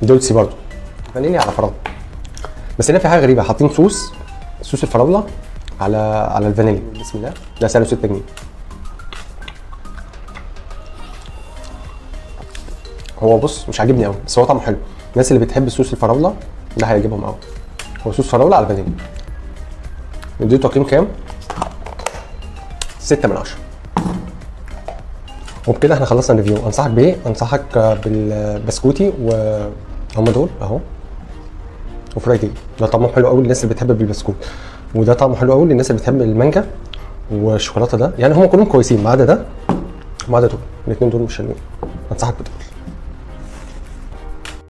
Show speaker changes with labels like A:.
A: دولسي برضو فانيليا على فراوله بس هنا في حاجه غريبه حاطين صوص صوص الفراوله على على الفانيليا بسم الله ده سعره 6 جنيه هو بص مش عاجبني قوي بس هو طعمه حلو الناس اللي بتحب صوص الفراوله ده هيعجبهم قوي هو صوص فراوله على فانيليا نديله تقييم كام 6 من 10 وبكده احنا خلصنا الريفيو انصحك بايه انصحك بالبسكوتي وهم دول اهو وفرايدي ده طعمه حلو قوي للناس اللي بتحب بالبسكوت وده طعمه حلو قوي للناس اللي بتحب المانجا والشوكولاته ده يعني هم كلهم كويسين ما عدا ده ما عدا دول الاثنين دول مش حلوين انصحك بدول